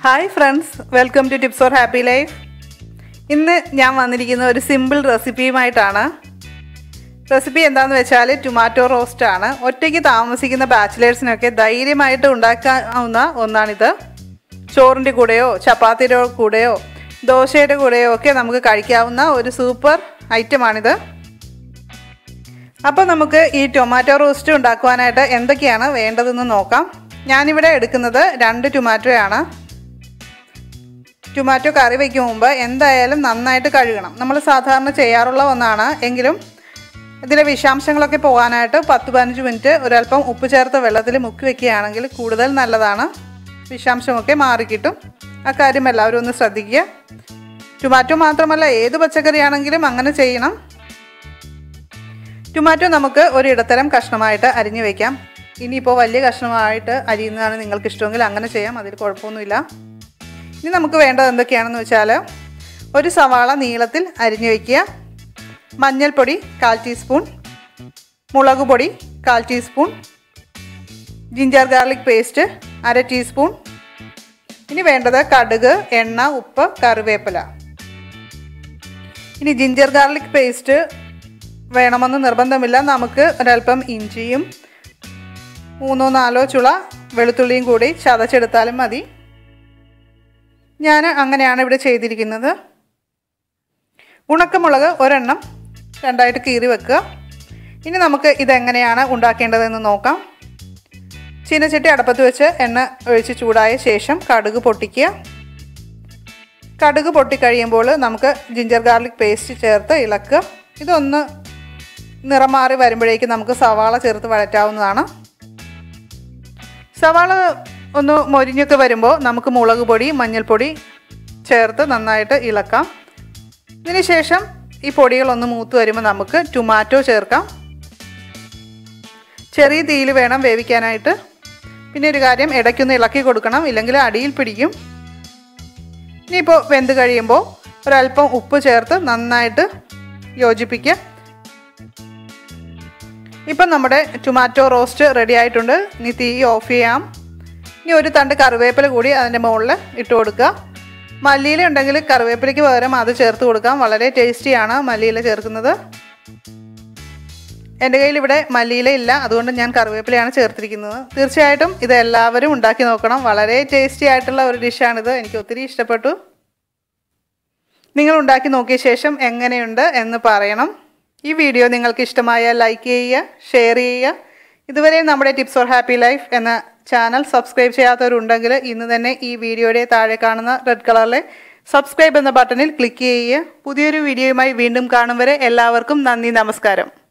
hi friends welcome to tips for happy life ഇന്ന് ഞാൻ വന്നിരിക്കുന്ന ഒരു സിമ്പിൾ റെസിപ്പിയുമായിട്ടാണ് റെസിപ്പി എന്താണെന്ന് വെച്ചാൽ ടൊമാറ്റോ റോസ്റ്റ് ആണ് ഒറ്റയ്ക്ക് താമസിക്കുന്ന ബാച്ചിലേഴ്സിനൊക്കെ ധൈര്യമായിട്ട് ഉണ്ടാക്കാവുന്ന ഒന്നാണിത് ചോറിൻ്റെ കൂടെയോ ചപ്പാത്തിയുടെ കൂടെയോ ദോശയുടെ കൂടെയോ ഒക്കെ നമുക്ക് കഴിക്കാവുന്ന ഒരു സൂപ്പർ ഐറ്റമാണിത് അപ്പോൾ നമുക്ക് ഈ ടൊമാറ്റോ റോസ്റ്റ് ഉണ്ടാക്കുവാനായിട്ട് എന്തൊക്കെയാണ് വേണ്ടതെന്ന് നോക്കാം ഞാനിവിടെ എടുക്കുന്നത് രണ്ട് ടൊമാറ്റോയാണ് ടൊമാറ്റോ കറി വയ്ക്കും മുമ്പ് എന്തായാലും നന്നായിട്ട് കഴുകണം നമ്മൾ സാധാരണ ചെയ്യാറുള്ള ഒന്നാണ് എങ്കിലും ഇതിലെ വിഷാംശങ്ങളൊക്കെ പോകാനായിട്ട് പത്ത് പതിനഞ്ച് മിനിറ്റ് ഒരല്പം ഉപ്പ് ചേർത്ത വെള്ളത്തിൽ മുക്കി വെക്കുകയാണെങ്കിൽ കൂടുതൽ നല്ലതാണ് വിഷാംശമൊക്കെ മാറിക്കിട്ടും ആ കാര്യം എല്ലാവരും ഒന്ന് ശ്രദ്ധിക്കുക ടൊമാറ്റോ മാത്രമല്ല ഏത് പച്ചക്കറിയാണെങ്കിലും അങ്ങനെ ചെയ്യണം ടൊമാറ്റോ നമുക്ക് ഒരു ഇടത്തരം കഷ്ണമായിട്ട് അരിഞ്ഞു വെക്കാം ഇനിയിപ്പോൾ വലിയ കഷ്ണമായിട്ട് അരിയുന്നതാണ് നിങ്ങൾക്ക് ഇഷ്ടമെങ്കിൽ അങ്ങനെ ചെയ്യാം അതിൽ കുഴപ്പമൊന്നുമില്ല ഇനി നമുക്ക് വേണ്ടത് എന്തൊക്കെയാണെന്ന് വെച്ചാൽ ഒരു സവാള നീളത്തിൽ അരിഞ്ഞു വയ്ക്കുക മഞ്ഞൾപ്പൊടി കാൽ ടീസ്പൂൺ മുളക് പൊടി കാൽ ടീസ്പൂൺ ജിഞ്ചർ ഗാർലിക് പേസ്റ്റ് അര ടീസ്പൂൺ ഇനി വേണ്ടത് കടുക് എണ്ണ ഉപ്പ് കറിവേപ്പില ഇനി ജിഞ്ചർ ഗാർലിക് പേസ്റ്റ് വേണമെന്ന് നിർബന്ധമില്ല നമുക്ക് ഒരല്പം ഇഞ്ചിയും മൂന്നോ നാലോ ചുള വെളുത്തുള്ളിയും കൂടി ചതച്ചെടുത്താലും മതി ഞാൻ അങ്ങനെയാണ് ഇവിടെ ചെയ്തിരിക്കുന്നത് ഉണക്കമുളക് ഒരെണ്ണം രണ്ടായിട്ട് കീറി വെക്കുക ഇനി നമുക്ക് ഇതെങ്ങനെയാണ് ഉണ്ടാക്കേണ്ടതെന്ന് നോക്കാം ചീനച്ചട്ടി അടപ്പത്ത് വെച്ച് എണ്ണ ഒഴിച്ച് ചൂടായ ശേഷം കടുക് പൊട്ടിക്കുക കടുക് പൊട്ടിക്കഴിയുമ്പോൾ നമുക്ക് ജിഞ്ചർ ഗാർലിക് പേസ്റ്റ് ചേർത്ത് ഇളക്കുക ഇതൊന്ന് നിറം മാറി വരുമ്പോഴേക്കും നമുക്ക് സവാള ചേർത്ത് വഴറ്റാവുന്നതാണ് സവാള ഒന്ന് മൊരിഞ്ഞൊക്കെ വരുമ്പോൾ നമുക്ക് മുളക് പൊടി മഞ്ഞൾപ്പൊടി ചേർത്ത് നന്നായിട്ട് ഇളക്കാം ഇതിന് ശേഷം ഈ പൊടികളൊന്ന് മൂത്ത് വരുമ്പോൾ നമുക്ക് ടൊമാറ്റോ ചേർക്കാം ചെറിയ തീയിൽ വേണം വേവിക്കാനായിട്ട് പിന്നെ ഒരു കാര്യം ഇടയ്ക്കൊന്ന് ഇളക്കി കൊടുക്കണം ഇല്ലെങ്കിൽ അടിയിൽ പിടിക്കും ഇനിയിപ്പോൾ വെന്ത് കഴിയുമ്പോൾ ഒരല്പം ഉപ്പ് ചേർത്ത് നന്നായിട്ട് യോജിപ്പിക്കുക ഇപ്പം നമ്മുടെ ടൊമാറ്റോ റോസ്റ്റ് റെഡി ആയിട്ടുണ്ട് ഇനി തീ ഓഫ് ചെയ്യാം ഇനി ഒരു തണ്ട് കറിവേപ്പില കൂടി അതിൻ്റെ മുകളിൽ ഇട്ട് കൊടുക്കുക മല്ലിയില ഉണ്ടെങ്കിൽ കറിവേപ്പിലയ്ക്ക് പകരം അത് ചേർത്ത് കൊടുക്കാം വളരെ ടേസ്റ്റിയാണ് മല്ലിയില ചേർക്കുന്നത് എൻ്റെ കയ്യിൽ ഇവിടെ മല്ലിയില ഇല്ല അതുകൊണ്ട് ഞാൻ കറിവേപ്പിലയാണ് ചേർത്തിരിക്കുന്നത് തീർച്ചയായിട്ടും ഇത് എല്ലാവരും ഉണ്ടാക്കി നോക്കണം വളരെ ടേസ്റ്റി ആയിട്ടുള്ള ഒരു ഡിഷാണിത് എനിക്ക് ഒത്തിരി ഇഷ്ടപ്പെട്ടു നിങ്ങൾ ഉണ്ടാക്കി നോക്കിയ ശേഷം എങ്ങനെയുണ്ട് എന്ന് പറയണം ഈ വീഡിയോ നിങ്ങൾക്ക് ഇഷ്ടമായാൽ ലൈക്ക് ചെയ്യുക ഷെയർ ചെയ്യുക ഇതുവരെ നമ്മുടെ ടിപ്സ് ഫോർ ഹാപ്പി ലൈഫ് എന്ന ചാനൽ സബ്സ്ക്രൈബ് ചെയ്യാത്തവരുണ്ടെങ്കിൽ ഇന്ന് തന്നെ ഈ വീഡിയോയുടെ താഴെ കാണുന്ന റെഡ് കളറിലെ സബ്സ്ക്രൈബ് എന്ന ബട്ടണിൽ ക്ലിക്ക് ചെയ്യുക പുതിയൊരു വീഡിയോയുമായി വീണ്ടും കാണും വരെ എല്ലാവർക്കും നന്ദി നമസ്കാരം